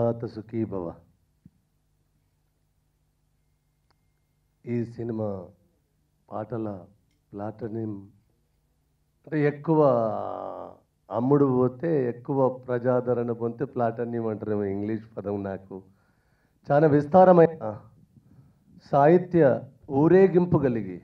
అన్నదాత సుఖీభవ ఈ సినిమా పాటల ప్లాటనిం అంటే ఎక్కువ అమ్ముడు పోతే ఎక్కువ ప్రజాదరణ పొందితే ప్లాటనియం అంటారేమో ఇంగ్లీష్ పదం నాకు చాలా విస్తారమైన సాహిత్య ఊరేగింపు కలిగి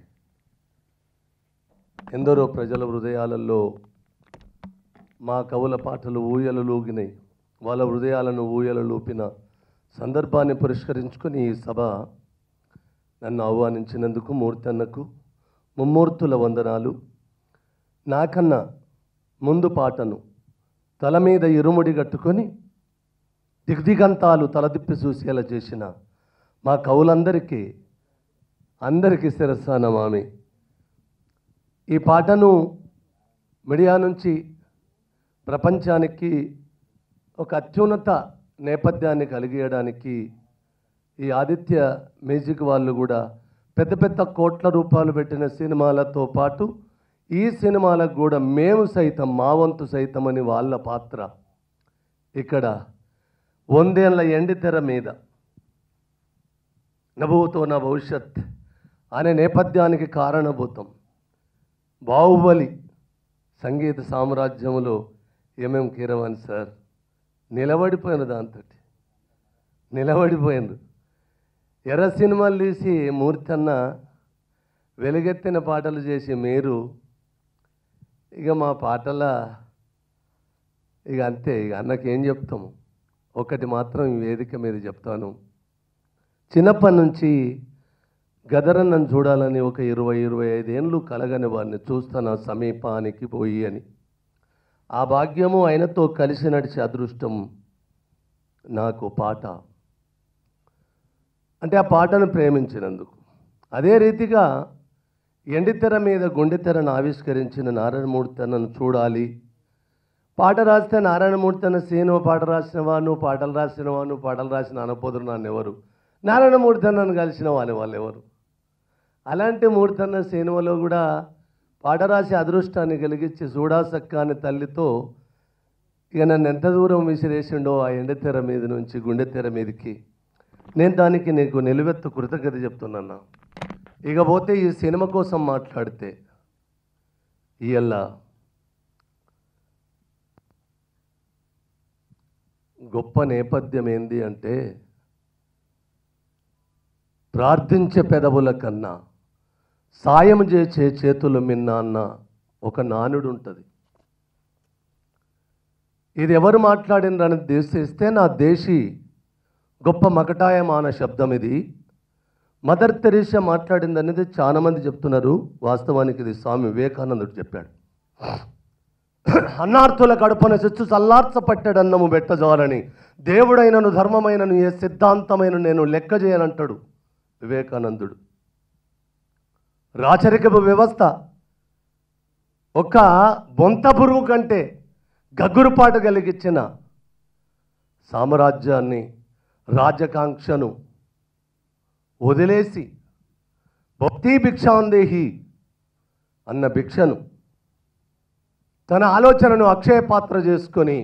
ఎందరో ప్రజల హృదయాలలో మా కవుల పాటలు ఊయలలూగినాయి వాళ్ళ హృదయాలను ఊయలలూపిన సందర్భాన్ని పురస్కరించుకొని ఈ సభ నన్ను ఆహ్వానించినందుకు మూర్తన్నకు ముమ్మూర్తుల వందనాలు నాకన్నా ముందు పాటను తల మీద ఇరుముడి కట్టుకొని దిగ్దిగంతాలు తలదిప్పి చూసేలా చేసిన మా కవులందరికీ అందరికీ శిరస్సానమామి ఈ పాటను మీడియా నుంచి ప్రపంచానికి ఒక అత్యున్నత నేపథ్యాన్ని కలిగేయడానికి ఈ ఆదిత్య మ్యూజిక్ వాళ్ళు కూడా పెద్ద పెద్ద కోట్ల రూపాయలు పెట్టిన సినిమాలతో పాటు ఈ సినిమాలకు కూడా మేము సైతం మా వంతు సైతం అని వాళ్ళ పాత్ర ఇక్కడ వందేళ్ల ఎండితెర మీద నభూతో నా భవిష్యత్ అనే నేపథ్యానికి కారణభూతం బాహుబలి సంగీత సామ్రాజ్యములో ఎంఎం కీరవాణి సార్ నిలబడిపోయిన దాంతో నిలబడిపోయింది ఎర్ర సినిమాలు తీసి మూర్తి అన్న వెలుగెత్తిన పాటలు చేసి మీరు ఇక మా పాటల ఇక అంతే ఇక అన్నకి ఏం చెప్తాము ఒకటి మాత్రం ఈ వేదిక మీద చెప్తాను చిన్నప్పటి నుంచి గదరన్నను చూడాలని ఒక ఇరవై ఇరవై ఐదేళ్ళు కలగని వాడిని చూస్తాను ఆ సమీపానికి పోయి అని ఆ భాగ్యము ఆయనతో కలిసి నడిచే అదృష్టం నాకు పాట అంటే ఆ పాటను ప్రేమించినందుకు అదే రీతిగా ఎండితెర మీద గుండెతెరను ఆవిష్కరించిన నారాయణమూర్తి అన్నను చూడాలి పాట రాస్తే నారాయణమూర్తి అన్న సీను పాట రాసినవా నువ్వు పాటలు రాసినవా నువ్వు పాటలు రాసిన అనపోదురు నన్ను ఎవరు నారాయణమూర్తి అన్నను కలిసిన వాళ్ళు వాళ్ళు ఎవరు అలాంటి మూర్తి అన్న సినిమాలో కూడా పాట రాసి అదృష్టాన్ని కలిగించి చూడాసక్క అనే తల్లితో ఇక నన్ను ఎంత దూరం విసిరేసిండో ఆ ఎండతెర మీద నుంచి గుండె తెర మీదకి నేను దానికి నీకు నిలువెత్తు కృతజ్ఞత చెప్తున్నా ఇకపోతే ఈ సినిమా కోసం మాట్లాడితే ఇయల్ల గొప్ప నేపథ్యం ఏంది అంటే ప్రార్థించే పెదవుల కన్నా సాయం చేసే చేతులు మిన్న అన్న ఒక నానుడు ఉంటుంది ఇది ఎవరు మాట్లాడినరని దేశిస్తే నా దేశీ గొప్ప మకటాయమాన శబ్దం ఇది మదర్ తెరీసా మాట్లాడింది అనేది చాలా మంది చెప్తున్నారు వాస్తవానికి ఇది స్వామి వివేకానందుడు చెప్పాడు అన్నార్థుల కడుపున చెచ్చు చల్లార్చ పట్టాడన్నము పెట్టజాలని దేవుడైనను ధర్మమైనను ఏ సిద్ధాంతమైన నేను లెక్క చేయనంటాడు వివేకానందుడు రాచరికపు వ్యవస్థ ఒక బొంత పురుగు కంటే గగ్గురుపాటు కలిగించిన సామ్రాజ్యాన్ని రాజకాంక్షను వదిలేసి భక్తి భిక్షాందేహి అన్న భిక్షను తన ఆలోచనను అక్షయ పాత్ర చేసుకొని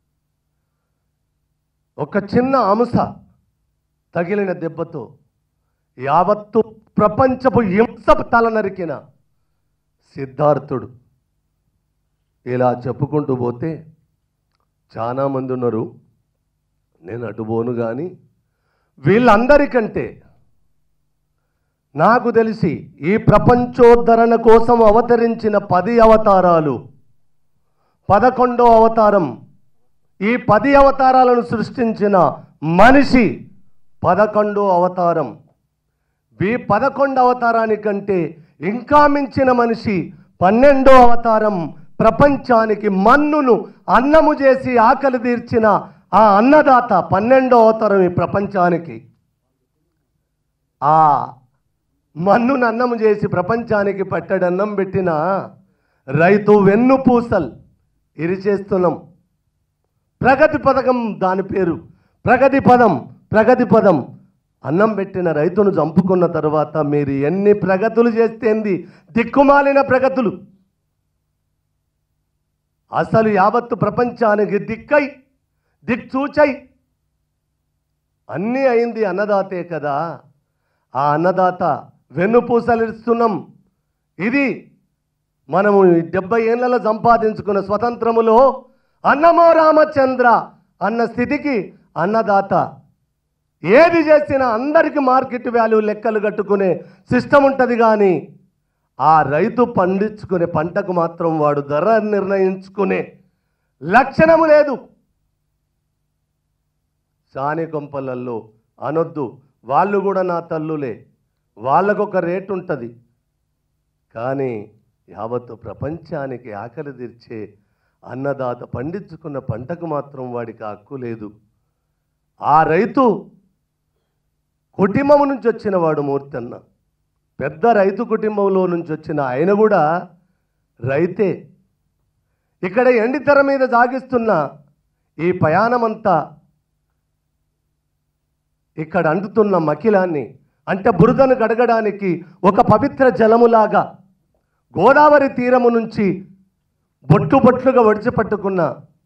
ఒక చిన్న అంశ తగిలిన దెబ్బతో యావత్తు ప్రపంచపు హింస తల నరికిన సిద్ధార్థుడు ఇలా చెప్పుకుంటూ పోతే చాలామంది ఉన్నారు నేను అటుపోను కానీ వీళ్ళందరికంటే నాకు తెలిసి ఈ ప్రపంచోద్ధరణ కోసం అవతరించిన పది అవతారాలు పదకొండో అవతారం ఈ పది అవతారాలను సృష్టించిన మనిషి పదకొండో అవతారం ఈ పదకొండు అవతారానికంటే ఇంకా మించిన మనిషి పన్నెండో అవతారం ప్రపంచానికి మన్నును అన్నము చేసి ఆకలి తీర్చిన ఆ అన్నదాత పన్నెండో అవతారం ఈ ప్రపంచానికి ఆ మన్నును అన్నము చేసి ప్రపంచానికి పట్టడన్నం పెట్టిన రైతు వెన్ను పూసల్ ఇరిచేస్తున్నాం ప్రగతి పథకం దాని పేరు ప్రగతి పదం ప్రగతి పదం అన్నం పెట్టిన రైతును చంపుకున్న తర్వాత మీరు ఎన్ని ప్రగతులు చేస్తేంది దిక్కుమాలిన ప్రగతులు అసలు యావత్తు ప్రపంచానికి దిక్కై దిక్చూచై అన్నీ అయింది అన్నదాతే కదా ఆ అన్నదాత వెన్నుపూసలిస్తున్నాం ఇది మనము ఈ డెబ్బై ఏళ్లలో సంపాదించుకున్న స్వతంత్రములో అన్నమో రామచంద్ర అన్న స్థితికి అన్నదాత ఏది చేసినా అందరికి మార్కెట్ వాల్యూ లెక్కలు కట్టుకునే సిస్టమ్ ఉంటుంది కానీ ఆ రైతు పండించుకునే పంటకు మాత్రం వాడు ధర నిర్ణయించుకునే లక్షణము లేదు సాని కొంపలల్లో అనొద్దు వాళ్ళు కూడా నా తల్లులే వాళ్ళకొక రేటు ఉంటుంది కానీ యావత్తు ప్రపంచానికి ఆకలి తీర్చే అన్నదాత పండించుకున్న పంటకు మాత్రం వాడికి హక్కు లేదు ఆ రైతు కుటుంబం నుంచి వచ్చిన వాడు మూర్తన్న పెద్ద రైతు కుటుంబంలో నుంచి వచ్చిన ఆయన కూడా రైతే ఇక్కడ ఎండితెర మీద సాగిస్తున్న ఈ ప్రయాణమంతా ఇక్కడ అంటుతున్న మకిలాన్ని అంటే బురదను గడగడానికి ఒక పవిత్ర జలములాగా గోదావరి తీరము నుంచి బొట్టు బొట్లుగా ఒడిచిపట్టుకున్న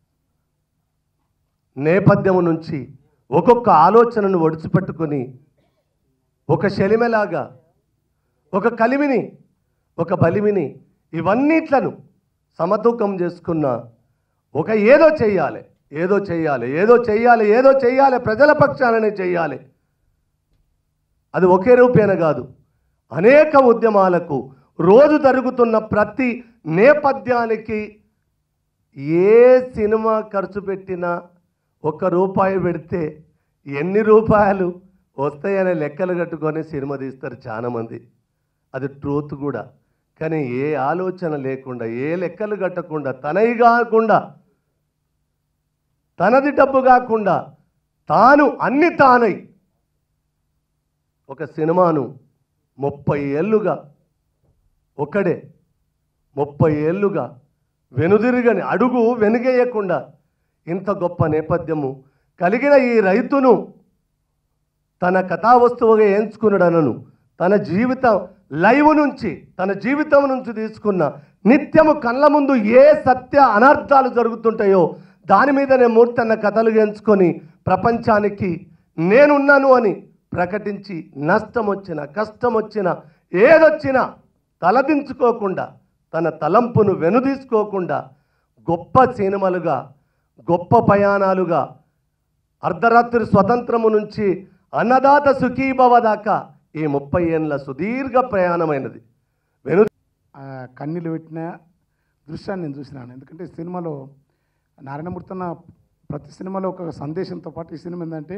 నేపథ్యము నుంచి ఒక్కొక్క ఆలోచనను ఒడిచిపెట్టుకొని ఒక శలిమెలాగా ఒక కలిమిని ఒక బలిమిని ఇవన్నిట్లను సమతూకం చేసుకున్న ఒక ఏదో చెయ్యాలి ఏదో చెయ్యాలి ఏదో చెయ్యాలి ఏదో చెయ్యాలి ప్రజల పక్షాలనే చెయ్యాలి అది ఒకే రూపేణ కాదు అనేక ఉద్యమాలకు రోజు జరుగుతున్న ప్రతి నేపథ్యానికి ఏ సినిమా ఖర్చు పెట్టినా ఒక్క రూపాయి పెడితే ఎన్ని రూపాయలు వస్తాయనే లెక్కలు కట్టుకొని సినిమా తీస్తారు చాలామంది అది ట్రూత్ కూడా కానీ ఏ ఆలోచన లేకుండా ఏ లెక్కలు కట్టకుండా తనవి కాకుండా తనది డబ్బు కాకుండా తాను అన్ని తానై ఒక సినిమాను ముప్పై ఏళ్ళుగా ఒక్కడే ముప్పై ఏళ్ళుగా వెనుదిరుగని అడుగు వెనుగేయకుండా ఇంత గొప్ప నేపథ్యము కలిగిన ఈ రైతును తన కథావస్తువుగా ఎంచుకున్నాడనను తన జీవితం లైవ్ నుంచి తన జీవితం నుంచి తీసుకున్న నిత్యము కళ్ళ ముందు ఏ సత్య అనర్థాలు జరుగుతుంటాయో దాని మీదనే మూర్తన్న కథలు ఎంచుకొని ప్రపంచానికి నేనున్నాను అని ప్రకటించి నష్టం వచ్చిన కష్టం వచ్చిన ఏదొచ్చినా తలదించుకోకుండా తన తలంపును వెనుదీసుకోకుండా గొప్ప సినిమాలుగా గొప్ప ప్రయాణాలుగా అర్ధరాత్రి స్వతంత్రము నుంచి అన్నదాత సుఖీభవ దాకా ఈ ముప్పై ఏళ్ళ సుదీర్ఘ ప్రయాణమైనది వెను ఆ కన్నీళ్ళు పెట్టిన దృశ్యాన్ని నేను చూసినాను ఎందుకంటే ఈ సినిమాలో నారాయణమూర్తి అన్న ప్రతి సినిమాలో ఒక సందేశంతో పాటు ఈ సినిమా ఏంటంటే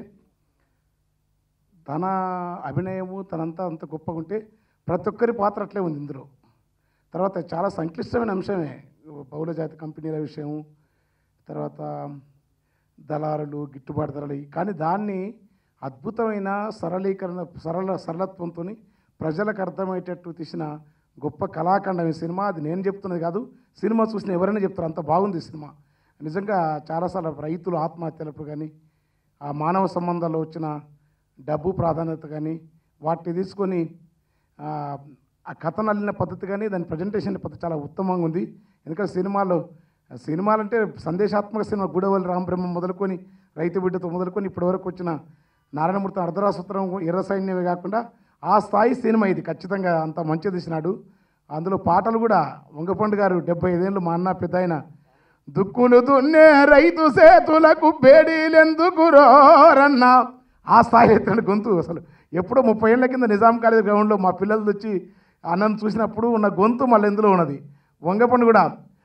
తన అభినయము తనంతా అంత గొప్పగా ఉంటే ప్రతి ఒక్కరి పాత్ర అట్లే ఉంది ఇందులో తర్వాత చాలా సంక్లిష్టమైన అంశమే బహుళ జాతి కంపెనీల విషయం తర్వాత దళారులు గిట్టుబాటు ధరలు కానీ దాన్ని అద్భుతమైన సరళీకరణ సరళ సరళత్వంతో ప్రజలకు అర్థమయ్యేటట్టు తీసిన గొప్ప కళాఖండం ఈ సినిమా అది నేను చెప్తున్నది కాదు సినిమా చూసిన ఎవరైనా చెప్తారు అంత బాగుంది ఈ సినిమా నిజంగా చాలాసార్లు రైతులు ఆత్మహత్యలప్పుడు కానీ ఆ మానవ సంబంధాల్లో వచ్చిన డబ్బు ప్రాధాన్యత కానీ వాటిని తీసుకొని ఆ, ఆ కథ నల్లిన పద్ధతి కానీ దాని ప్రజెంటేషన్ పద్ధతి చాలా ఉత్తమంగా ఉంది ఎందుకంటే సినిమాలో సినిమాలు అంటే సందేశాత్మక సినిమా గుడవల్లి రామబ్రహ్మ మొదలుకొని రైతు బిడ్డతో మొదలుకొని ఇప్పటివరకు వచ్చిన నారాయణమూర్తి అర్ధరాసూత్రం ఎర్ర సైన్యమే కాకుండా ఆ స్థాయి సినిమా ఇది ఖచ్చితంగా అంత మంచిగా తీసినాడు అందులో పాటలు కూడా వంగపండు గారు డెబ్బై ఐదేళ్ళు మా అన్న పెద్ద ఆయన దుక్కులు దున్నే రైతు సేతులకు బేడీలెందుకు రోరన్న ఆ స్థాయి ఎత్తున గొంతు అసలు ఎప్పుడో ముప్పై ఏళ్ళ కింద నిజాం కాలేజ్ గ్రౌండ్లో మా పిల్లలు వచ్చి అన్నను చూసినప్పుడు ఉన్న గొంతు మళ్ళీ ఇందులో ఉన్నది వంగపండు కూడా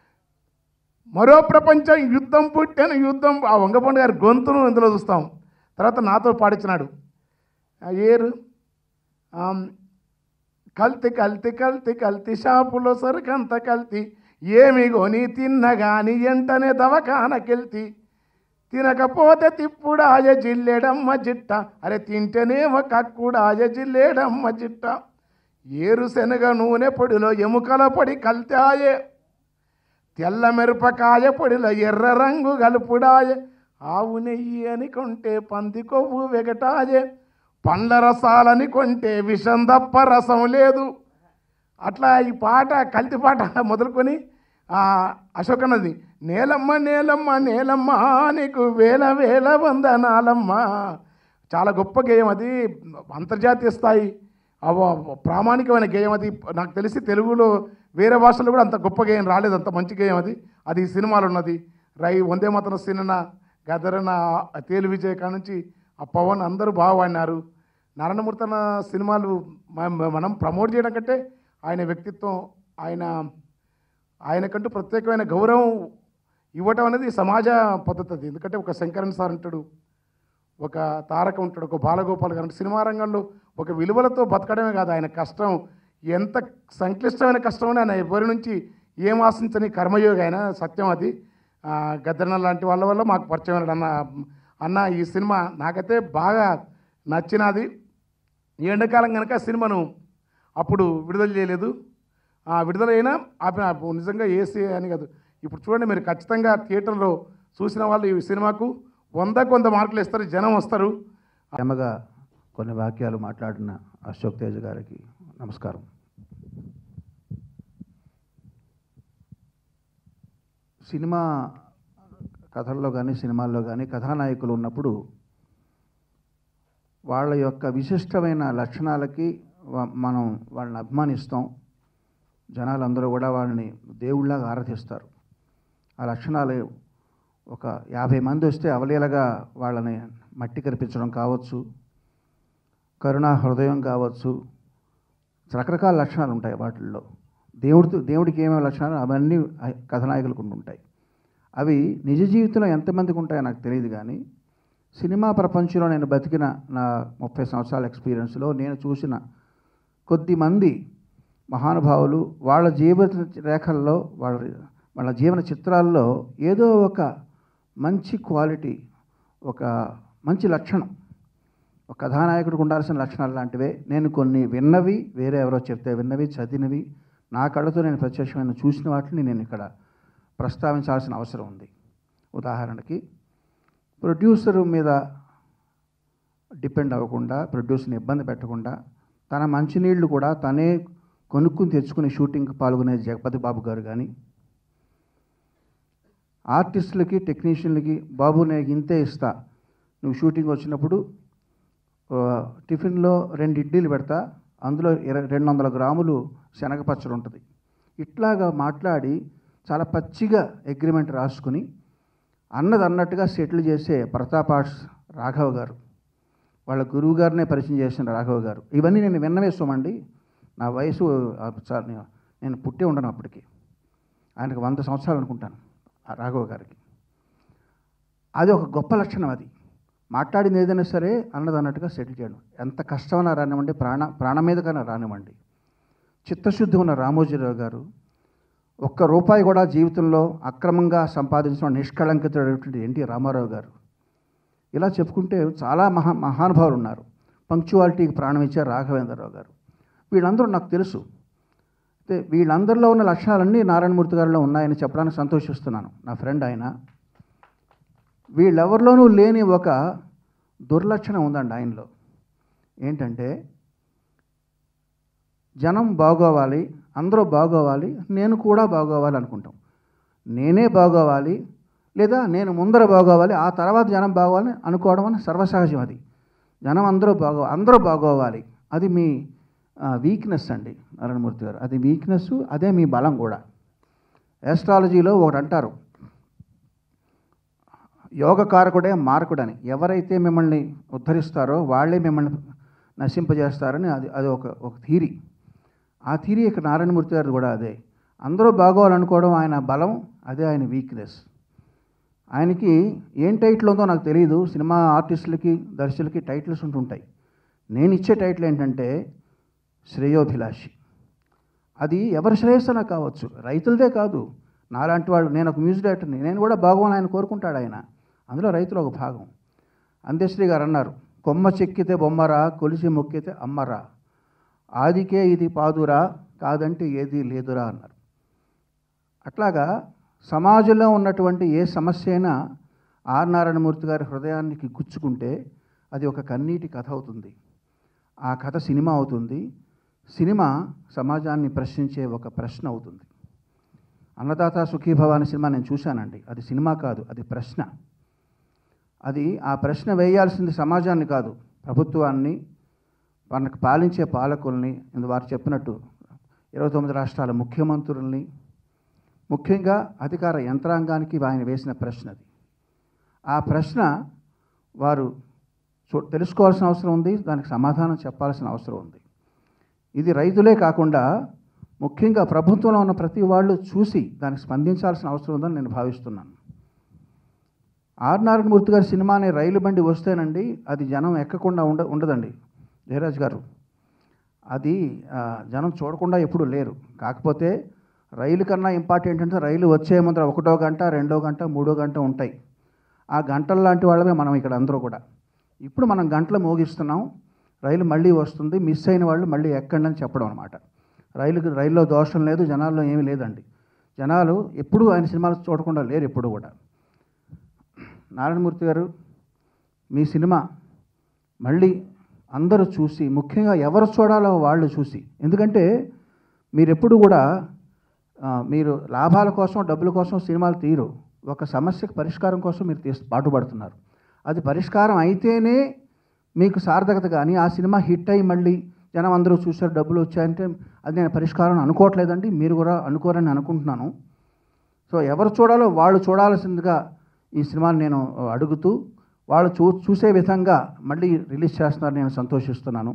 మరో ప్రపంచం యుద్ధం పుట్టిన యుద్ధం ఆ వంగపండు గారి గొంతును ఇందులో చూస్తాం తర్వాత నాతో పాడించినాడు ఆ ఏరు ఆమ్, కల్తీ కల్తీ కల్తీ కల్తీ షాపులో సరుకంత కల్తీ ఏమి కొని తిన్నగాని ఎంటనే దవకానకెళ్తి తినకపోతే తిప్పుడాయ జిల్లెడమ్మ జిట్ట అరే తింటేనేమో కక్కుడాయ జిల్లేడమ్మ జిట్ట ఏరు శనగ నూనె పొడిలో ఎముకల పొడి కల్తాయే తెల్ల మిరపకాయ పొడిలో ఎర్ర రంగు గలుపుడాయే ఆవు నెయ్యి అని కొంటే పంది కొవ్వు వెగటాయే పండ్ల రసాలని కొంటే విషం తప్ప రసం లేదు అట్లా ఈ పాట కల్తీ పాట మొదలుకొని ఆ, అశోక్ అన్నది నేలమ్మ నేలమ్మ నేలమ్మ నీకు వేల వేల వందనాలమ్మ చాలా గొప్ప గేయం అది అంతర్జాతీయ స్థాయి అవ- ప్రామాణికమైన గేయం అది నాకు తెలిసి తెలుగులో వేరే భాషలో కూడా అంత గొప్ప గేయం రాలేదు అంత మంచి గేయం అది అది ఈ సినిమాలో ఉన్నది రై వందే మాతరం సినిన గదరన తేలు విజయ్ కాడ నుంచి ఆ పవన్ అందరూ బాగా వాడినారు నారాయణమూర్తి అన్న సినిమాలు మ- మనం ప్రమోట్ చేయడం కంటే ఆయన వ్యక్తిత్వం ఆయన ఆయనకంటూ ప్రత్యేకమైన గౌరవం ఇవ్వటం అనేది సమాజ పద్ధతి అది ఎందుకంటే ఒక శంకరన్ సార్ అంటాడు ఒక తారక ఉంటాడు ఒక బాలగోపాల్ గారు అంటే సినిమా రంగంలో ఒక విలువలతో బతకడమే కాదు ఆయన కష్టం ఎంత సంక్లిష్టమైన కష్టం అని ఆయన ఎవరి నుంచి ఏం ఆశించని కర్మయోగి ఆయన సత్యం అది ఆ, గద్దరన్న లాంటి వాళ్ళ వల్ల మాకు పరిచయం అయినాడు అన్న అన్న ఈ సినిమా నాకైతే బాగా నచ్చినది ఈ ఎండాకాలం కనుక సినిమాను అప్పుడు విడుదల చేయలేదు ఆ విడుదలైనా ఆపిన ఆపు. నిజంగా ఏసీ అని కాదు ఇప్పుడు చూడండి మీరు ఖచ్చితంగా థియేటర్లో చూసిన వాళ్ళు ఈ సినిమాకు వందకు వంద మార్కులు ఇస్తారు జనం వస్తారు ప్రేమగా కొన్ని వాక్యాలు మాట్లాడిన అశోక్ తేజ్ గారికి నమస్కారం సినిమా కథల్లో కానీ సినిమాల్లో కానీ కథానాయకులు ఉన్నప్పుడు వాళ్ళ యొక్క విశిష్టమైన లక్షణాలకి వా- మనం వాళ్ళని అభిమానిస్తాం జనాలందరూ కూడా వాళ్ళని దేవుళ్ళగా ఆరాధిస్తారు ఆ లక్షణాలు ఒక యాభై మంది వస్తే అవలీలగా వాళ్ళని మట్టి కనిపించడం కావచ్చు కరుణా హృదయం కావచ్చు రకరకాల లక్షణాలు ఉంటాయి వాటిల్లో దేవుడితో దేవుడికి ఏమేమి లక్షణాలు అవన్నీ ఆ- కథానాయకులకు ఉంటాయి అవి నిజ జీవితంలో ఎంతమందికి ఉంటాయో నాకు తెలియదు కానీ సినిమా ప్రపంచంలో నేను బతికిన నా ముప్పై సంవత్సరాల ఎక్స్పీరియన్స్లో నేను చూసిన కొద్ది మంది మహానుభావులు వాళ్ళ జీవిత రేఖల్లో వాళ్ళ వాళ్ళ జీవన చిత్రాల్లో ఏదో ఒక మంచి క్వాలిటీ ఒక మంచి లక్షణం ఒక కథానాయకుడికి ఉండాల్సిన లక్షణాలు లాంటివే నేను కొన్ని విన్నవి వేరే ఎవరో చెప్తే విన్నవి చదివినవి నా కళ్ళతో నేను ప్రత్యక్షమైన చూసిన వాటిని నేను ఇక్కడ ప్రస్తావించాల్సిన అవసరం ఉంది ఉదాహరణకి ప్రొడ్యూసర్ మీద డిపెండ్ అవ్వకుండా ప్రొడ్యూసర్ని ఇబ్బంది పెట్టకుండా తన మంచినీళ్లు కూడా తనే కొనుక్కుని తెచ్చుకుని షూటింగ్కి పాల్గొనే జగపతి బాబు గారు కానీ ఆర్టిస్టులకి టెక్నీషియన్లకి బాబు నేను ఇంతే ఇస్తా నువ్వు షూటింగ్ వచ్చినప్పుడు ఆ, టిఫిన్లో రెండు ఇడ్లీలు పెడతా అందులో ఇరవై రెండు వందల గ్రాములు శనగ పచ్చడి ఉంటుంది ఇట్లాగా మాట్లాడి చాలా పచ్చిగా అగ్రిమెంట్ రాసుకుని అన్నది అన్నట్టుగా సెటిల్ చేసే ప్రతాప్ ఆర్ట్స్ రాఘవ గారు వాళ్ళ గురువు గారినే పరిచయం చేసిన రాఘవ గారు ఇవన్నీ నేను విన్నవేస్తామండి నా వయసు ఆ, చాలా నేను- నేను పుట్టే ఉండను అప్పటికి ఆయనకు వంద సంవత్సరాలు అనుకుంటాను ఆ రాఘవ గారికి అది ఒక గొప్ప లక్షణం అది మాట్లాడింది ఏదైనా సరే అన్నది అన్నట్టుగా సెటిల్ చేయడం ఎంత కష్టమైనా రానివ్వండి ప్రాణ ప్రాణం మీదకైనా రానివ్వండి చిత్తశుద్ధి ఉన్న రామోజీరావు గారు ఒక్క రూపాయి కూడా జీవితంలో అక్రమంగా సంపాదించిన నిష్కళంకితుడైనటువంటి ఎన్టీ రామారావు గారు ఇలా చెప్పుకుంటే చాలా మహా మహానుభావులు ఉన్నారు పంక్చువాలిటీకి ప్రాణం ఇచ్చే రాఘవేంద్రరావు గారు వీళ్ళందరూ నాకు తెలుసు అయితే వీళ్ళందరిలో ఉన్న లక్షణాలన్నీ నారాయణమూర్తి గారిలో ఉన్నాయని చెప్పడానికి సంతోషిస్తున్నాను నా ఫ్రెండ్ ఆయన వీళ్ళెవరిలోనూ లేని ఒక దుర్లక్షణం ఉందండి ఆయనలో ఏంటంటే జనం బాగోవాలి అందరూ బాగోవాలి నేను కూడా బాగోవాలి అనుకుంటాం నేనే బాగోవాలి లేదా నేను ముందర బాగోవాలి ఆ తర్వాత జనం బాగోవాలి అనుకోవడం అని సర్వసహజం అది జనం అందరూ బాగో అందరూ బాగోవాలి అది మీ వీక్నెస్ అండి నారాయణమూర్తి గారు అది వీక్నెస్ అదే మీ బలం కూడా యాస్ట్రాలజీలో ఒకటి అంటారు యోగకారకుడే మారకుడని ఎవరైతే మిమ్మల్ని ఉద్ధరిస్తారో వాళ్ళే మిమ్మల్ని నశింపజేస్తారని అది అది ఒక ఒక థీరీ ఆ థీరీ ఇక్కడ నారాయణమూర్తి గారిది కూడా అదే అందరూ బాగోవాలనుకోవడం ఆయన బలం అదే ఆయన వీక్నెస్ ఆయనకి ఏం టైటిల్ ఉందో నాకు తెలియదు సినిమా ఆర్టిస్టులకి దర్శకులకి టైటిల్స్ ఉంటుంటాయి నేను ఇచ్చే టైటిల్ ఏంటంటే శ్రేయోభిలాషి అది ఎవరి శ్రేయస్సన కావచ్చు రైతులదే కాదు నాలాంటి వాళ్ళు నేను ఒక మ్యూజిక్ డైరెక్టర్ని నేను కూడా బాగోవాలని ఆయన కోరుకుంటాడు ఆయన అందులో రైతులు ఒక భాగం అంత్యశ్రీ గారు అన్నారు కొమ్మ చెక్కితే బొమ్మరా కొలిసి మొక్కితే అమ్మరా ఆదికే ఇది పాదురా కాదంటే ఏది లేదురా అన్నారు అట్లాగా సమాజంలో ఉన్నటువంటి ఏ సమస్య అయినా ఆర్ నారాయణమూర్తి గారి హృదయానికి గుచ్చుకుంటే అది ఒక కన్నీటి కథ అవుతుంది ఆ కథ సినిమా అవుతుంది సినిమా సమాజాన్ని ప్రశ్నించే ఒక ప్రశ్న అవుతుంది అన్నదాత సుఖీభవ అనే సినిమా నేను చూశానండి అది సినిమా కాదు అది ప్రశ్న అది ఆ ప్రశ్న వేయాల్సింది సమాజాన్ని కాదు ప్రభుత్వాన్ని మనకు పాలించే పాలకుల్ని ఇందు వారు చెప్పినట్టు ఇరవై తొమ్మిది రాష్ట్రాల ముఖ్యమంత్రుల్ని ముఖ్యంగా అధికార యంత్రాంగానికి ఆయన వేసిన ప్రశ్న అది ఆ ప్రశ్న వారు చూ తెలుసుకోవాల్సిన అవసరం ఉంది దానికి సమాధానం చెప్పాల్సిన అవసరం ఉంది ఇది రైతులే కాకుండా ముఖ్యంగా ప్రభుత్వంలో ఉన్న ప్రతి వాళ్ళు చూసి దానికి స్పందించాల్సిన అవసరం ఉందని నేను భావిస్తున్నాను ఆర్ నారాయణమూర్తి గారి సినిమా అనే రైలు బండి వస్తేనండి అది జనం ఎక్కకుండా ఉండ ఉండదండి జయరాజ్ గారు అది ఆ, జనం చూడకుండా ఎప్పుడు లేరు కాకపోతే రైలు కన్నా ఇంపార్టెంట్ అంటే రైలు వచ్చే ముందర ఒకటో గంట రెండో గంట మూడో గంట ఉంటాయి ఆ గంటల లాంటి వాళ్ళమే మనం ఇక్కడ అందరూ కూడా ఇప్పుడు మనం గంటలు మోగిస్తున్నాం రైలు మళ్ళీ వస్తుంది మిస్ అయిన వాళ్ళు మళ్ళీ ఎక్కండి అని చెప్పడం అనమాట రైలుకి రైల్లో దోషం లేదు జనాల్లో ఏమీ లేదండి జనాలు ఎప్పుడూ ఆయన సినిమాలు చూడకుండా లేరు ఎప్పుడు కూడా నారాయణమూర్తి గారు మీ సినిమా మళ్ళీ అందరూ చూసి ముఖ్యంగా ఎవరు చూడాలో వాళ్ళు చూసి ఎందుకంటే మీరు ఎప్పుడు కూడా ఆ, మీరు లాభాల కోసం డబ్బుల కోసం సినిమాలు తీరు ఒక సమస్యకు పరిష్కారం కోసం మీరు తీసు పాటుపడుతున్నారు అది పరిష్కారం అయితేనే మీకు సార్థకత కానీ ఆ సినిమా హిట్ అయ్యి మళ్ళీ జనం అందరూ చూశారు డబ్బులు వచ్చాయంటే అది నేను పరిష్కారం అనుకోవట్లేదండి మీరు కూడా అనుకోరని అనుకుంటున్నాను సో ఎవరు చూడాలో వాళ్ళు చూడాల్సిందిగా ఈ సినిమాని నేను అడుగుతూ వాళ్ళు చూ చూసే విధంగా మళ్ళీ రిలీజ్ చేస్తున్నారు నేను సంతోషిస్తున్నాను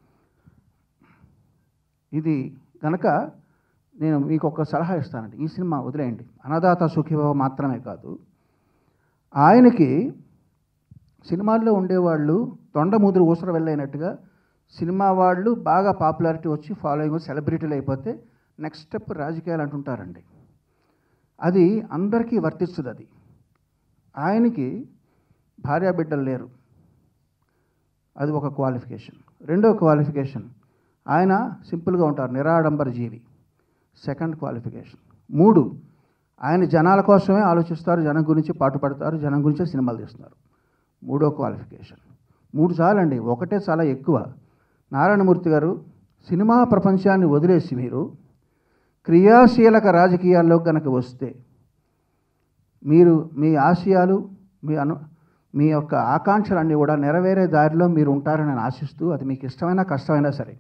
ఇది కనుక నేను మీకు ఒక సలహా ఇస్తానండి ఈ సినిమా వదిలేయండి అన్నదాత సుఖీభావ మాత్రమే కాదు ఆయనకి సినిమాల్లో ఉండేవాళ్ళు తొండ ముదురు ఊసర వెళ్ళైనట్టుగా సినిమా వాళ్ళు బాగా పాపులారిటీ వచ్చి ఫాలోయింగ్ వచ్చి సెలబ్రిటీలు అయిపోతే నెక్స్ట్ స్టెప్ రాజకీయాలు అంటుంటారండి అది అందరికీ వర్తిస్తుంది అది ఆయనకి భార్యాబిడ్డలు లేరు అది ఒక క్వాలిఫికేషన్ రెండో క్వాలిఫికేషన్ ఆయన సింపుల్గా ఉంటారు నిరాడంబర జీవి సెకండ్ క్వాలిఫికేషన్ మూడు ఆయన జనాల కోసమే ఆలోచిస్తారు జనం గురించి పాటుపడతారు జనం గురించే సినిమాలు తీస్తున్నారు మూడో క్వాలిఫికేషన్ మూడు చాలండి ఒకటే చాలా ఎక్కువ నారాయణమూర్తి గారు సినిమా ప్రపంచాన్ని వదిలేసి మీరు క్రియాశీలక రాజకీయాల్లో కనుక వస్తే మీరు మీ ఆశయాలు మీ అను మీ యొక్క ఆకాంక్షలన్నీ కూడా నెరవేరే దారిలో మీరు ఉంటారని నేను ఆశిస్తూ అది మీకు ఇష్టమైనా కష్టమైనా సరే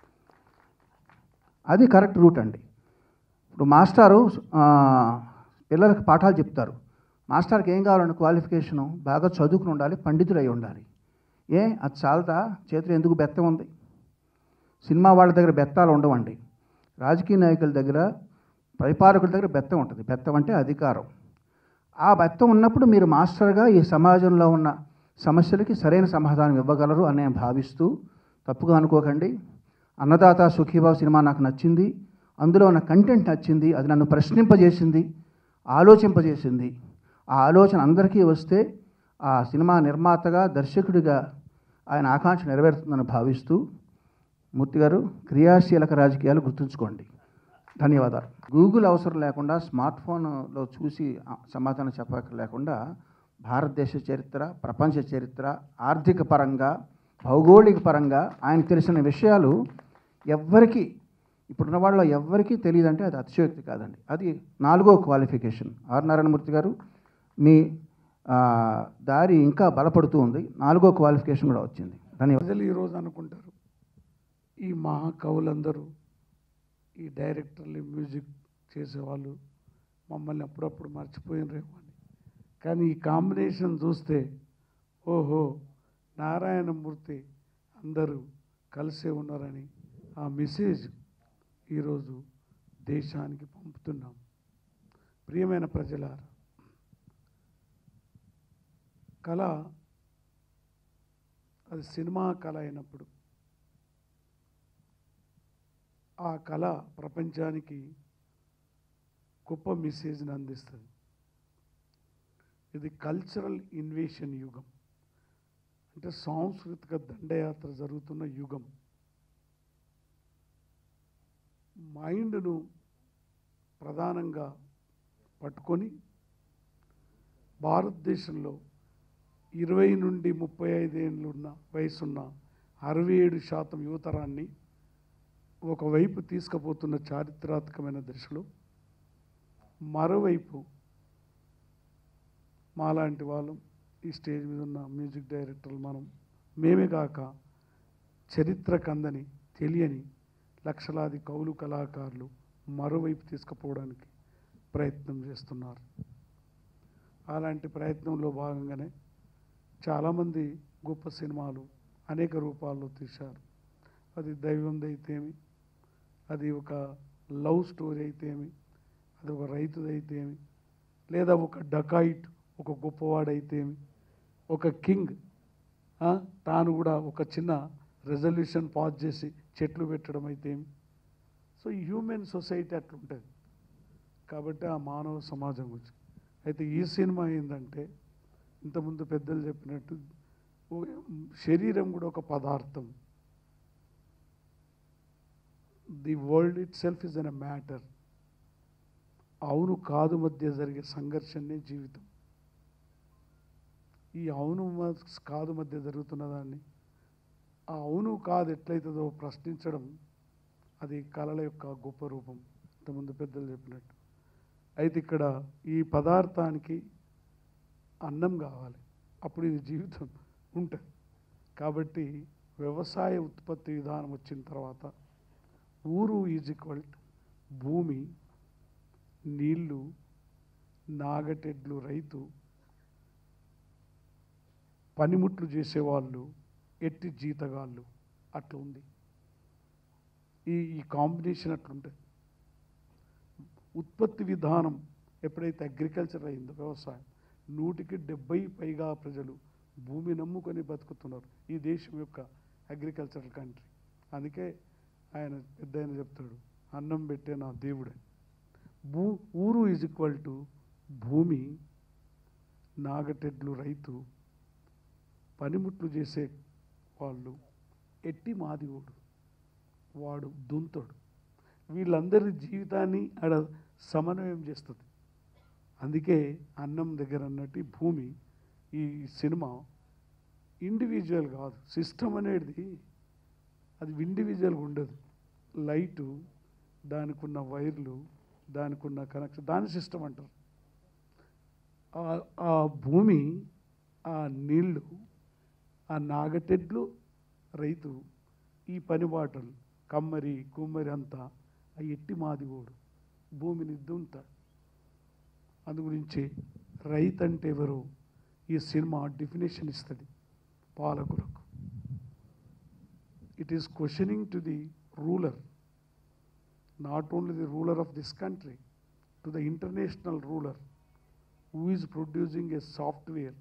అది కరెక్ట్ రూట్ అండి ఇప్పుడు మాస్టారు ఆ, పిల్లలకు పాఠాలు చెప్తారు మాస్టర్కి ఏం కావాలండి క్వాలిఫికేషను బాగా చదువుకుని ఉండాలి పండితుడు అయి ఉండాలి ఏ అది చాలదా చేతిలో ఎందుకు బెత్తం ఉంది సినిమా వాళ్ళ దగ్గర బెత్తాలు ఉండవండి రాజకీయ నాయకుల దగ్గర పరిపాలకుల దగ్గర బెత్తం ఉంటుంది బెత్తం అంటే అధికారం ఆ బెత్తం ఉన్నప్పుడు మీరు మాస్టర్గా ఈ సమాజంలో ఉన్న సమస్యలకి సరైన సమాధానం ఇవ్వగలరు అని నేను భావిస్తూ తప్పుగా అనుకోకండి అన్నదాత సుఖీభావ సినిమా నాకు నచ్చింది అందులో ఉన్న కంటెంట్ నచ్చింది అది నన్ను ప్రశ్నింపజేసింది ఆలోచింపజేసింది ఆ ఆలోచన అందరికీ వస్తే ఆ సినిమా నిర్మాతగా దర్శకుడిగా ఆయన ఆకాంక్ష నెరవేరుతుందని భావిస్తూ మూర్తి గారు క్రియాశీలక రాజకీయాలు గుర్తుంచుకోండి ధన్యవాదాలు గూగుల్ అవసరం లేకుండా స్మార్ట్ ఫోన్లో చూసి ఆ, సమాధానం చెప్పక లేకుండా భారతదేశ చరిత్ర ప్రపంచ చరిత్ర ఆర్థిక పరంగా భౌగోళిక పరంగా ఆయనకు తెలిసిన విషయాలు ఎవ్వరికి ఇప్పుడున్న వాళ్ళలో ఎవ్వరికీ తెలియదంటే అది అతిశయోక్తి కాదండి అది నాలుగో క్వాలిఫికేషన్ ఆర్ నారాయణమూర్తి గారు మీ ఆ, దారి ఇంకా బలపడుతూ ఉంది నాలుగో క్వాలిఫికేషన్ కూడా వచ్చింది ధన్యవాదాలు ప్రజలు ఈరోజు అనుకుంటారు ఈ మహాకవులందరూ ఈ డైరెక్టర్లు మ్యూజిక్ చేసేవాళ్ళు మమ్మల్ని అప్పుడప్పుడు మర్చిపోయినరేమో అని కానీ ఈ కాంబినేషన్ చూస్తే ఓహో నారాయణమూర్తి అందరూ కలిసే ఉన్నారని ఆ మెసేజ్ ఈరోజు దేశానికి పంపుతున్నాం ప్రియమైన ప్రజలారా కళ అది సినిమా కళ అయినప్పుడు ఆ కళ ప్రపంచానికి గొప్ప మెసేజ్ని అందిస్తుంది ఇది కల్చరల్ ఇన్వేషన్ యుగం అంటే సాంస్కృతిక దండయాత్ర జరుగుతున్న యుగం మైండ్ను ప్రధానంగా పట్టుకొని భారతదేశంలో ఇరవై నుండి ముప్పై ఐదేళ్ళు ఉన్న వయసున్న అరవై ఏడు శాతం యువతరాన్ని ఒకవైపు తీసుకుపోతున్న చారిత్రాత్మకమైన దశలో మరోవైపు మాలాంటి వాళ్ళు ఈ స్టేజ్ మీద ఉన్న మ్యూజిక్ డైరెక్టర్లు మనం మేమే కాక చరిత్ర కందని తెలియని లక్షలాది కౌలు కళాకారులు మరోవైపు తీసుకుపోవడానికి ప్రయత్నం చేస్తున్నారు అలాంటి ప్రయత్నంలో భాగంగానే చాలామంది గొప్ప సినిమాలు అనేక రూపాల్లో తీశారు అది దైవంది అయితేమి అది ఒక లవ్ స్టోరీ అయితేమి అది ఒక రైతుది అయితేమి లేదా ఒక డకాయిట్ ఒక గొప్పవాడైతేమి ఒక కింగ్ ఆ, తాను కూడా ఒక చిన్న రెజల్యూషన్ పాస్ చేసి చెట్లు పెట్టడం అయితేమి సో ఈ హ్యూమన్ సొసైటీ అట్లుంటుంది కాబట్టి ఆ మానవ సమాజం గురించి అయితే ఈ సినిమా ఏంటంటే ఇంతకుముందు పెద్దలు చెప్పినట్టు ఓ- శరీరం కూడా ఒక పదార్థం the world itself is an a matter అవును కాదు మధ్య జరిగే సంఘర్షణే జీవితం ఈ అవును మ- కాదు మధ్య జరుగుతున్న దాన్ని ఆ అవును కాదు ఎట్లయితుందో ప్రశ్నించడం అది కళల యొక్క గొప్ప రూపం ఇంతకుముందు పెద్దలు చెప్పినట్టు అయితే ఇక్కడ ఈ పదార్థానికి అన్నం కావాలి అప్పుడు ఇది జీవితం ఉంటుంది కాబట్టి వ్యవసాయ ఉత్పత్తి విధానం వచ్చిన తర్వాత ఊరు ఈజ్ ఈక్వల్ భూమి నీళ్ళు నాగటెడ్లు రైతు పనిముట్లు చేసేవాళ్ళు ఎట్టి జీతగాళ్ళు అట్లా ఉంది ఈ ఈ కాంబినేషన్ అట్లుంటుంది ఉత్పత్తి విధానం ఎప్పుడైతే అగ్రికల్చర్ అయిందో వ్యవసాయం నూటికి డెబ్బై పైగా ప్రజలు భూమి నమ్ముకొని బతుకుతున్నారు ఈ దేశం యొక్క అగ్రికల్చరల్ కంట్రీ అందుకే ఆయన పెద్ద ఆయన చెప్తాడు అన్నం పెట్టే నా దేవుడే భూ ఊరు ఈజ్ ఈక్వల్ టు భూమి నాగటెడ్లు రైతు పనిముట్లు చేసే వాళ్ళు ఎట్టి మాదిగోడు వాడు దుంతడు వీళ్ళందరి జీవితాన్ని ఆడ సమన్వయం చేస్తుంది అందుకే అన్నం దగ్గర అన్నట్టు ఈ భూమి ఈ సినిమా ఇండివిజువల్ కాదు సిస్టమ్ అనేది అది ఇండివిజువల్గా ఉండదు లైటు దానికి ఉన్న వైర్లు దానికి ఉన్న కనెక్షన్ దాని సిస్టమ్ అంటారు ఆ- ఆ భూమి ఆ నీళ్ళు ఆ నాగటెడ్లు రైతు ఈ పనిబాటలు కమ్మరి కుమ్మరి అంతా ఆ ఎట్టి మాదిగోడు భూమిని దుంతాడు అందు గురించి రైతు అంటే ఎవరు ఈ సినిమా డెఫినేషన్ ఇస్తుంది పాలకులకు it is questioning to the ruler not only the ruler of this country to the international ruler who is producing a software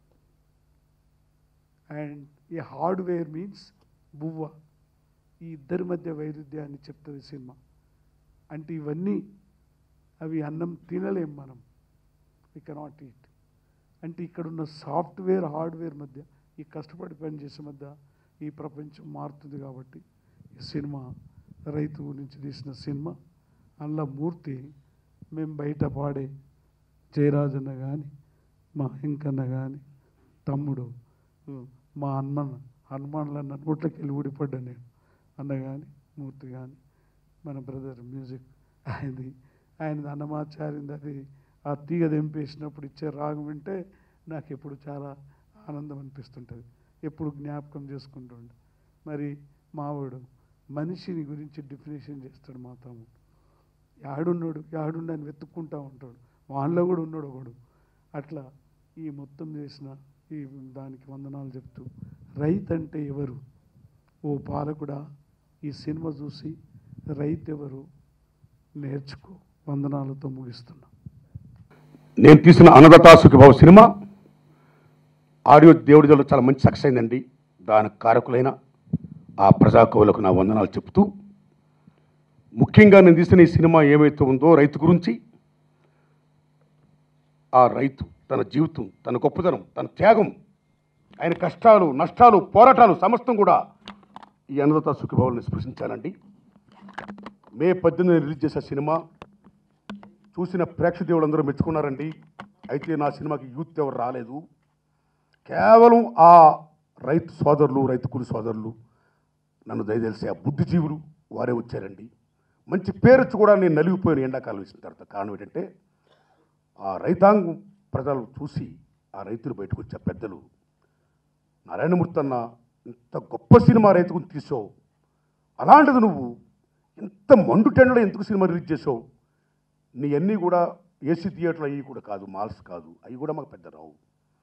and a hardware means బువ్వ ఈ ఇద్దరి మధ్య వైరుధ్యాన్ని చెప్తుంది సినిమా అంటే ఇవన్నీ అవి అన్నం తినలేం మనం వి కెనాట్ ఈట్ అంటే ఇక్కడున్న సాఫ్ట్వేర్ హార్డ్వేర్ మధ్య ఈ కష్టపడి పనిచేసే మధ్య ఈ ప్రపంచం మారుతుంది కాబట్టి ఈ సినిమా రైతు గురించి తీసిన సినిమా అందులో మూర్తి మేము బయట పాడే జయరాజన్న కానీ మా ఇంకన్న కానీ తమ్ముడు ఉ, మా హనుమాన్ హనుమాన్లన్న నోట్లకి వెళ్ళి ఊడిపడ్డా నేను అన్న కానీ మూర్తి కానీ మన బ్రదర్ మ్యూజిక్ ఆయనది ఆయనది అన్నమాచారింది అది ఆ తీగ తెంపేసినప్పుడు ఇచ్చే రాగం వింటే నాకు ఎప్పుడు చాలా ఆనందం అనిపిస్తుంటుంది ఎప్పుడు జ్ఞాపకం చేసుకుంటుండే మరి మావాడు మనిషిని గురించి డెఫినేషన్ చేస్తాడు మా తమ్ముడు యాడున్నాడు యాడుండి అని వెతుక్కుంటా ఉంటాడు వాళ్ళలో కూడా ఉన్నాడు ఒకడు అట్లా ఈ మొత్తం చేసిన ఈ దానికి వందనాలు చెప్తూ రైతు అంటే ఎవరు ఓ పాలకుడా ఈ సినిమా చూసి రైతు ఎవరు నేర్చుకో వందనాలతో ముగిస్తున్నా నేను తీసిన అన్నదాత సుఖభావ సినిమా ఆడియో దేవుడి దగ్గర చాలా మంచి సక్సెస్ అయిందండి దానికి కారకులైన ఆ ప్రజా కవులకు నా వందనాలు చెప్తూ ముఖ్యంగా నేను తీసిన ఈ సినిమా ఏమైతే ఉందో రైతు గురించి ఆ రైతు తన జీవితం తన గొప్పతనం తన త్యాగం ఆయన కష్టాలు నష్టాలు పోరాటాలు సమస్తం కూడా ఈ అన్నదాత సుఖభావాలను స్పృశించాలండి మే పద్దెనిమిది రిలీజ్ చేసే సినిమా చూసిన ప్రేక్షకులందరూ మెచ్చుకున్నారండి అయితే నా సినిమాకి యూత్ ఎవరు రాలేదు కేవలం ఆ రైతు సోదరులు రైతు కూలి సోదరులు నన్ను దయచేసి ఆ బుద్ధిజీవులు వారే వచ్చారండి మంచి పేరు వచ్చి కూడా నేను నలిగిపోయిన ఎండాకాలం ఇచ్చిన తర్వాత కారణం ఏంటంటే ఆ రైతాంగం ప్రజలు చూసి ఆ రైతులు బయటకు వచ్చే పెద్దలు నారాయణమూర్తి అన్న ఇంత గొప్ప సినిమా రైతు గురించి తీసావు అలాంటిది నువ్వు ఇంత మండు టెండలో ఎందుకు సినిమా రిలీజ్ చేసావు నీ అన్నీ కూడా ఏసీ థియేటర్లు అవి కూడా కాదు మాల్స్ కాదు అవి కూడా మాకు పెద్ద రావు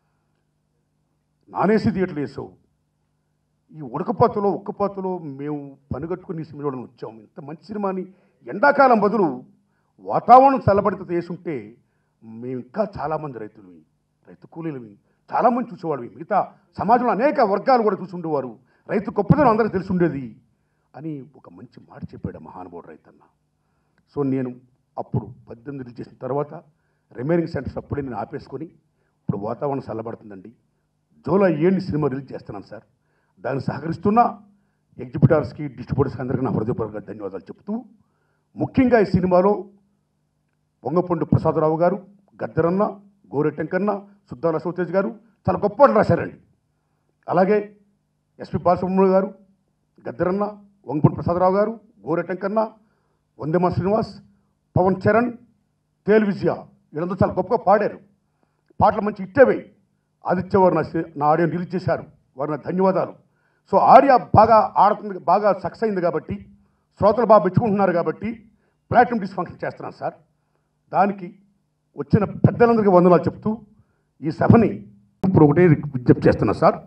నాన్ ఏసీ థియేటర్లు వేసావు ఈ ఉడకపోతలో ఉక్కపోతలో మేము పనిగట్టుకుని ఈ సినిమాలో వచ్చాం ఇంత మంచి సినిమాని ఎండాకాలం బదులు వాతావరణం చల్లబడితే చేసుంటే మేము ఇంకా చాలామంది రైతులు రైతు కూలీలవి చాలామంది చూసేవాళ్ళవి మిగతా సమాజంలో అనేక వర్గాలు కూడా చూసుండేవారు రైతు గొప్పదనం అందరికీ తెలిసి ఉండేది అని ఒక మంచి మాట చెప్పాడు ఆ మహానుభావుడు రైతన్న సో నేను అప్పుడు పద్దెనిమిది రిలీజ్ చేసిన తర్వాత రిమైనింగ్ సెంటర్స్ అప్పుడే నేను ఆపేసుకొని ఇప్పుడు వాతావరణం చల్లబడుతుందండి జూలై ఏడు సినిమా రిలీజ్ చేస్తున్నాను సార్ దాన్ని సహకరిస్తున్న ఎగ్జిబిటర్స్కి డిస్ట్రిబ్యూటర్స్కి అందరికీ నా హృదయపూర్వక ధన్యవాదాలు చెప్తూ ముఖ్యంగా ఈ సినిమాలో పొంగపొండు ప్రసాదరావు గారు గద్దరన్న గోరెటెంకన్న సుద్దాల సౌతేజ్ గారు చాలా గొప్ప పాటలు రాశారండి అలాగే ఎస్పి బాలసుబ్రహ్మణ్యం గారు గద్దరన్న వంగపూడి ప్రసాదరావు గారు గోరెటెంకన్న వందేమా శ్రీనివాస్ పవన్ చరణ్ తేల్ విజయ వీళ్ళందరూ చాలా గొప్పగా పాడారు పాటలు మంచి ఇట్టేవే ఆదిత్య వారు నా సి- నా ఆడియో రిలీజ్ చేశారు వారు నా ధన్యవాదాలు సో ఆడియో బాగా ఆడుతుంది బాగా సక్సెస్ అయింది కాబట్టి శ్రోతలు బాగా మెచ్చుకుంటున్నారు కాబట్టి ప్లాటినం డిస్ఫంక్షన్ చేస్తున్నాను సార్ దానికి వచ్చిన పెద్దలందరికీ వందనాలు చెప్తూ ఈ సభని ఇప్పుడు ఒకటే విజ్ఞప్తి చేస్తున్నా సార్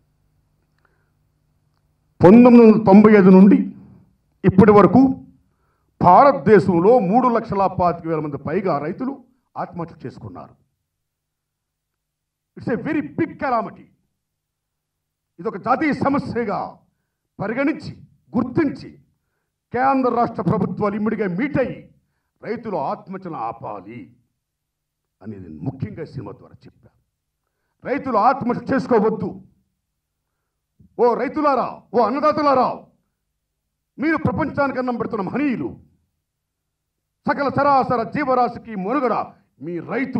పంతొమ్మిది వందల తొంభై ఐదు నుండి ఇప్పటి వరకు భారతదేశంలో మూడు లక్షల పాతిక వేల మంది పైగా రైతులు ఆత్మహత్య చేసుకున్నారు it's a very big calamity ఇది ఒక జాతీయ సమస్యగా పరిగణించి గుర్తించి కేంద్ర రాష్ట్ర ప్రభుత్వాలు ఇమ్మడిగా మీట్ అయ్యి రైతులు ఆత్మహత్యను ఆపాలి అనేది ముఖ్యంగా ఈ సినిమా ద్వారా చెప్పారు రైతులు ఆత్మహత్య చేసుకోవద్దు ఓ రైతులారా ఓ అన్నదాతలారా మీరు ప్రపంచానికి అన్నం పెడుతున్న మహనీయులు సకల సరాసర జీవరాశికి మనుగడ మీ రైతు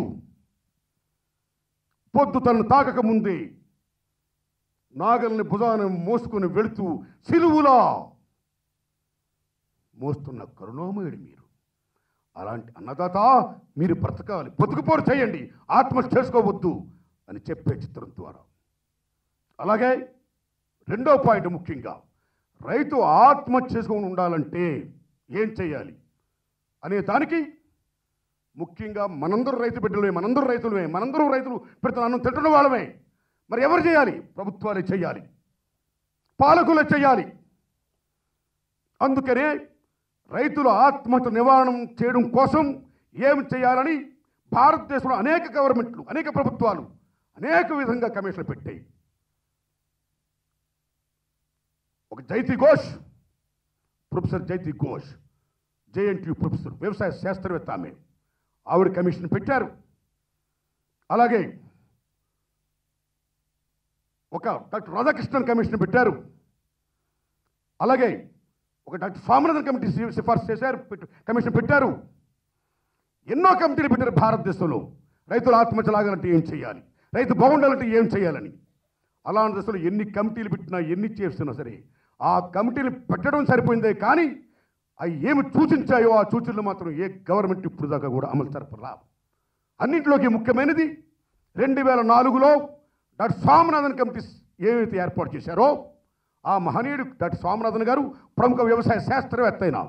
పొద్దు తనను తాకక ముందే నాగల్ని భుజాన మోసుకొని వెళుతూ సిలువులా మోస్తున్న కరుణామయుడు మీరు అలాంటి అన్నదాత మీరు బ్రతకాలి బతుకుపోరు చేయండి ఆత్మహత్య చేసుకోవద్దు అని చెప్పే చిత్రం ద్వారా అలాగే రెండో పాయింట్ ముఖ్యంగా రైతు ఆత్మహత్య చేసుకొని ఉండాలంటే ఏం చేయాలి అనే దానికి ముఖ్యంగా మనందరూ రైతు బిడ్డలమే మనందరూ రైతులమే మనందరూ రైతులు పెడుతున్న అన్నం తింటున్న వాళ్ళమే మరి ఎవరు చేయాలి ప్రభుత్వాలే చేయాలి పాలకులే చేయాలి అందుకనే రైతుల ఆత్మహత్య నివారణ చేయడం కోసం ఏం చేయాలని భారతదేశంలో అనేక గవర్నమెంట్లు అనేక ప్రభుత్వాలు అనేక విధంగా కమిషన్లు పెట్టాయి ఒక Jayati Ghosh professor Jayati Ghosh JNT professor వ్యవసాయ శాస్త్రవేత్త ఆమె ఆవిడ కమిషన్ పెట్టారు అలాగే ఒక డాక్టర్ రాధాకృష్ణన్ కమిషన్ పెట్టారు అలాగే ఒక డాక్టర్ స్వామినాథన్ కమిటీ సి- సిఫార్సు చేశారు పెట్టు- కమిషన్ పెట్టారు ఎన్నో కమిటీలు పెట్టారు భారతదేశంలో రైతుల ఆత్మహత్య లాగాలంటే ఏం చేయాలి రైతు బాగుండాలంటే ఏం చేయాలని అలాంటి దశలో ఎన్ని కమిటీలు పెట్టినా ఎన్ని చేస్తున్నా సరే ఆ కమిటీలు పెట్టడం సరిపోయిందే కానీ అవి ఏమి సూచించాయో ఆ సూచనలు మాత్రం ఏ గవర్నమెంట్ ఇప్పుడు దాకా కూడా అమలు జరపరా అన్నింటిలోకి ముఖ్యమైనది రెండు వేల నాలుగులో డాక్టర్ స్వామినాథన్ కమిటీ ఏవైతే ఏర్పాటు చేశారో ఆ మహనీయుడు డాక్టర్ స్వామినాథన్ గారు ప్రముఖ వ్యవసాయ శాస్త్రవేత్త అయిన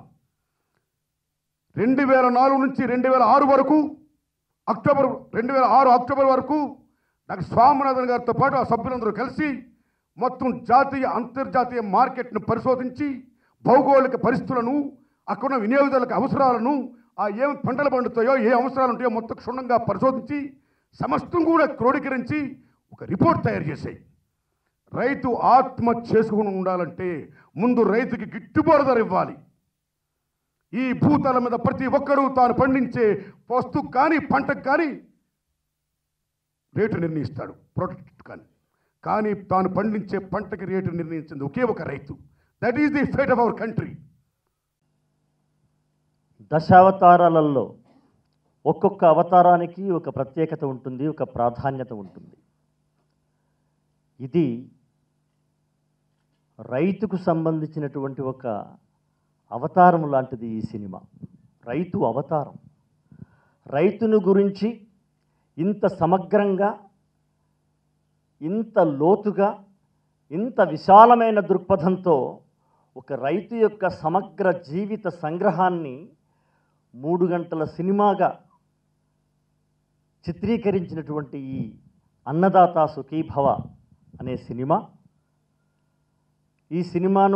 రెండు వేల నాలుగు నుంచి రెండు వేల ఆరు వరకు అక్టోబర్ రెండు వేల ఆరు అక్టోబర్ వరకు డాక్టర్ స్వామినాథన్ గారితో పాటు ఆ సభ్యులందరూ కలిసి మొత్తం జాతీయ అంతర్జాతీయ మార్కెట్ను పరిశోధించి భౌగోళిక పరిస్థితులను అక్కడున్న వినియోగదారులకు అవసరాలను ఆ ఏం పంటలు పండుతాయో ఏ అవసరాలు ఉంటాయో మొత్తం క్షుణ్ణంగా పరిశోధించి సమస్తం కూడా క్రోడీకరించి ఒక రిపోర్ట్ తయారు చేశాయి రైతు ఆత్మహత్య చేసుకుని ఉండాలంటే ముందు రైతుకి గిట్టుబాటు ధర ఇవ్వాలి ఈ భూతాల మీద ప్రతి ఒక్కరూ తాను పండించే వస్తువు కానీ పంటకు కానీ రేటు నిర్ణయిస్తాడు ప్రొడక్ట్ కానీ కానీ తాను పండించే పంటకి రేటు నిర్ణయించింది ఒకే ఒక రైతు that is the fate of our country దశావతారాలలో ఒక్కొక్క అవతారానికి ఒక ప్రత్యేకత ఉంటుంది ఒక ప్రాధాన్యత ఉంటుంది ఇది రైతుకు సంబంధించినటువంటి ఒక అవతారం లాంటిది ఈ సినిమా రైతు అవతారం రైతును గురించి ఇంత సమగ్రంగా ఇంత లోతుగా ఇంత విశాలమైన దృక్పథంతో ఒక రైతు యొక్క సమగ్ర జీవిత సంగ్రహాన్ని మూడు గంటల సినిమాగా చిత్రీకరించినటువంటి ఈ అన్నదాత సుఖీభవ అనే సినిమా ఈ సినిమాను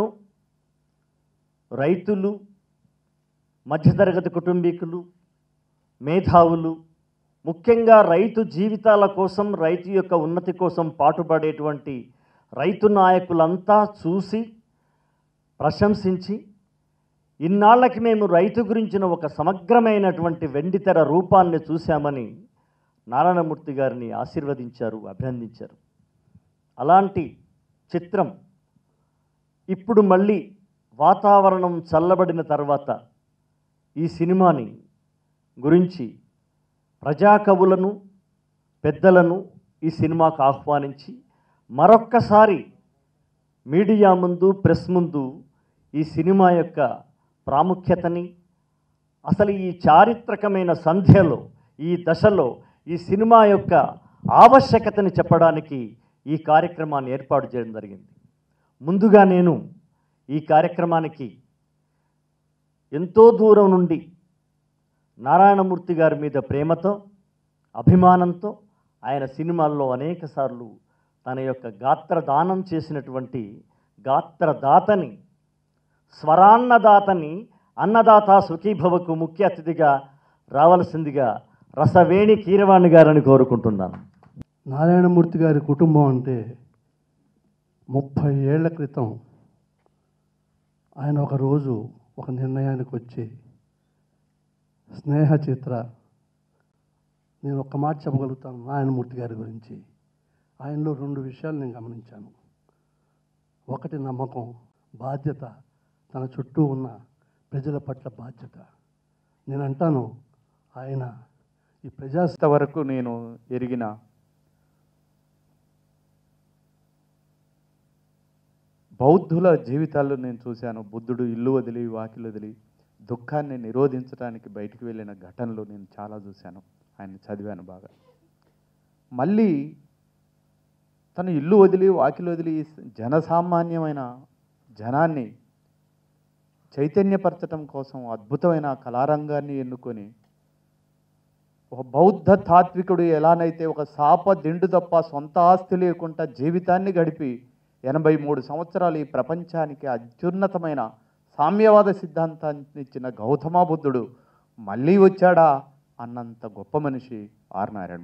రైతులు మధ్యతరగతి కుటుంబీకులు మేధావులు ముఖ్యంగా రైతు జీవితాల కోసం రైతు యొక్క ఉన్నతి కోసం పాటుపడేటువంటి రైతు నాయకులంతా చూసి ప్రశంసించి ఇన్నాళ్ళకి మేము రైతు గురించిన ఒక సమగ్రమైనటువంటి వెండితెర రూపాన్ని చూశామని నారాయణమూర్తి గారిని ఆశీర్వదించారు అభినందించారు అలాంటి చిత్రం ఇప్పుడు మళ్ళీ వాతావరణం చల్లబడిన తర్వాత ఈ సినిమాని గురించి ప్రజాకవులను పెద్దలను ఈ సినిమాకు ఆహ్వానించి మరొక్కసారి మీడియా ముందు ప్రెస్ ముందు ఈ సినిమా యొక్క ప్రాముఖ్యతని అసలు ఈ చారిత్రకమైన సంధ్యలో ఈ దశలో ఈ సినిమా యొక్క ఆవశ్యకతని చెప్పడానికి ఈ కార్యక్రమాన్ని ఏర్పాటు చేయడం జరిగింది ముందుగా నేను ఈ కార్యక్రమానికి ఎంతో దూరం నుండి నారాయణమూర్తి గారి మీద ప్రేమతో అభిమానంతో ఆయన సినిమాల్లో అనేకసార్లు తన యొక్క గాత్రదానం చేసినటువంటి గాత్రదాతని స్వరాన్నదాతని అన్నదాత సుఖీభవకు ముఖ్య అతిథిగా రావలసిందిగా రసవేణి కీరవాణి గారని కోరుకుంటున్నాను నారాయణమూర్తి గారి కుటుంబం అంటే ముప్పై ఏళ్ల క్రితం ఆయన ఒక రోజు ఒక నిర్ణయానికి వచ్చి స్నేహ చిత్ర నేను ఒక్క మాట చెప్పగలుగుతాను నారాయణమూర్తి గారి గురించి ఆయనలో రెండు విషయాలు నేను గమనించాను ఒకటి నమ్మకం బాధ్యత తన చుట్టూ ఉన్న ప్రజల పట్ల బాధ్యత నేను అంటాను ఆయన ఈ ప్రజా ఇంతవరకు నేను ఎరిగిన బౌద్ధుల జీవితాల్లో నేను చూశాను బుద్ధుడు ఇల్లు వదిలి వాకిలు వదిలి దుఃఖాన్ని నిరోధించడానికి బయటికి వెళ్ళిన ఘటనలు నేను చాలా చూశాను ఆయన చదివాను బాగా మళ్ళీ తను ఇల్లు వదిలి వాకిలు వదిలి జనసామాన్యమైన జనాన్ని చైతన్యపరచడం కోసం అద్భుతమైన కళారంగాన్ని ఎన్నుకొని ఒక బౌద్ధ తాత్వికుడు ఎలానైతే ఒక సాప దిండు తప్ప సొంత ఆస్తి లేకుండా జీవితాన్ని గడిపి ఎనభై మూడు సంవత్సరాలు ఈ ప్రపంచానికి అత్యున్నతమైన సామ్యవాద సిద్ధాంతాన్ని ఇచ్చిన గౌతమ బుద్ధుడు మళ్ళీ వచ్చాడా అన్నంత గొప్ప మనిషి ఆర్ నారాయణ